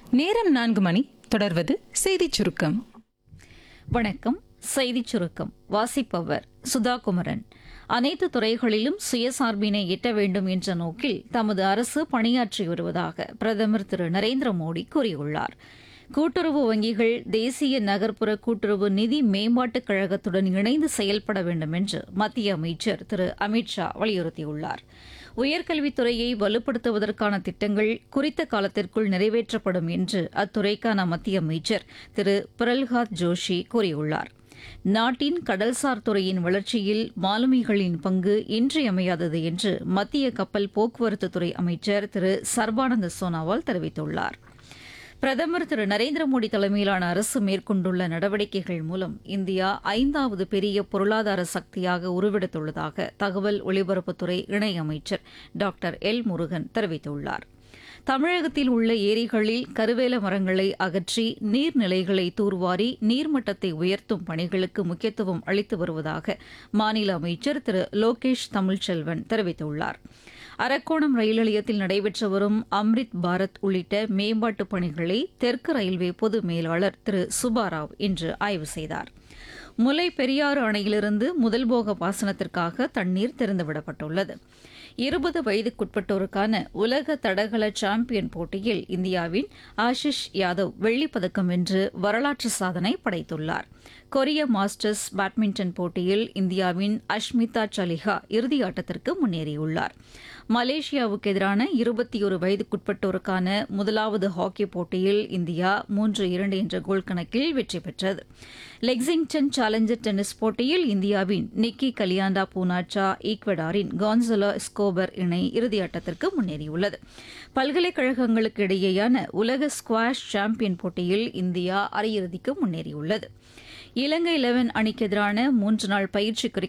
நேரம் நான்கு மணி தொடர்வது செய்திச் சுருக்கம் வணக்கம் செய்திச் சுருக்கம் வாசிப்பவர் சுதா குமரன் அனைத்து துறைகளிலும் சுயசார்பினை எட்ட வேண்டும் என்ற நோக்கில் தமது அரசு பணியாற்றி வருவதாக பிரதமர் திரு நரேந்திர மோடி கூறியுள்ளார் கூட்டுறவு வங்கிகள் தேசிய நகர்ப்புற கூட்டுறவு நிதி மேம்பாட்டுக் கழகத்துடன் இணைந்து செயல்பட வேண்டும் என்று மத்திய அமைச்சர் திரு அமித்ஷா வலியுறுத்தியுள்ளார் உயர்கல்வித்துறையை வலுப்படுத்துவதற்கான திட்டங்கள் குறித்த காலத்திற்குள் நிறைவேற்றப்படும் என்று அத்துறைக்கான மத்திய அமைச்சர் திரு பிரல்ஹாத் ஜோஷி கூறியுள்ளார் நாட்டின் கடல்சார் துறையின் வளர்ச்சியில் மாலுமிகளின் பங்கு இன்றியமையாதது என்று மத்திய கப்பல் போக்குவரத்து துறை அமைச்சர் திரு சர்பானந்த சோனாவால் தெரிவித்துள்ளார் பிரதமர் திரு நரேந்திர மோடி தலைமையிலான அரசு மேற்கொண்டுள்ள நடவடிக்கைகள் மூலம் இந்தியா ஐந்தாவது பெரிய பொருளாதார சக்தியாக உருவெடுத்துள்ளதாக தகவல் ஒலிபரப்புத்துறை இணையமைச்சர் டாக்டர் எல் முருகன் தெரிவித்துள்ளார் தமிழகத்தில் உள்ள ஏரிகளில் கருவேல மரங்களை அகற்றி நீர்நிலைகளை தூர்வாரி நீர்மட்டத்தை உயர்த்தும் பணிகளுக்கு முக்கியத்துவம் அளித்து வருவதாக மாநில அமைச்சர் திரு லோகேஷ் தமிழ்ச்செல்வன் தெரிவித்துள்ளார் அரக்கோணம் ரயில் நிலையத்தில் நடைபெற்று வரும் அம்ரித் பாரத் உள்ளிட்ட மேம்பாட்டுப் பணிகளை தெற்கு ரயில்வே பொது மேலாளர் திரு சுபாராவ் இன்று ஆய்வு செய்தார் முல்லை பெரியாறு அணையிலிருந்து முதல் போக பாசனத்திற்காக தண்ணீர் திறந்துவிடப்பட்டுள்ளது இருபது வயதுக்குட்பட்டோருக்கான உலக தடகள சாம்பியன் போட்டியில் இந்தியாவின் ஆஷிஷ் யாதவ் வெள்ளிப் பதக்கம் வென்று வரலாற்று சாதனை படைத்துள்ளார் கொரிய மாஸ்டர்ஸ் பேட்மிண்டன் போட்டியில் இந்தியாவின் அஷ்மிதா சலிஹா இறுதியாட்டத்திற்கு முன்னேறியுள்ளார் மலேசியாவுக்கு எதிரான இருபத்தி ஒரு வயதுக்குட்பட்டோருக்கான முதலாவது ஹாக்கி போட்டியில் இந்தியா மூன்று இரண்டு என்ற கோல் கணக்கில் வெற்றி பெற்றது லெக்ஸிங்டன் சேலஞ்சர் டென்னிஸ் போட்டியில் இந்தியாவின் நிக்கி கலியாண்டா பூனாச்சா ஈக்வடாரின் கான்சலோ ஸ்கோபர் இணை இறுதியாட்டத்திற்கு முன்னேறியுள்ளது பல்கலைக்கழகங்களுக்கு இடையேயான உலக ஸ்குவாஷ் சாம்பியன் போட்டியில் இந்தியா அரையிறுதிக்கு முன்னேறியுள்ளது இலங்கை லெவன் அணிக்கு எதிரான மூன்று நாள் பயிற்சி கிரிக்கெட்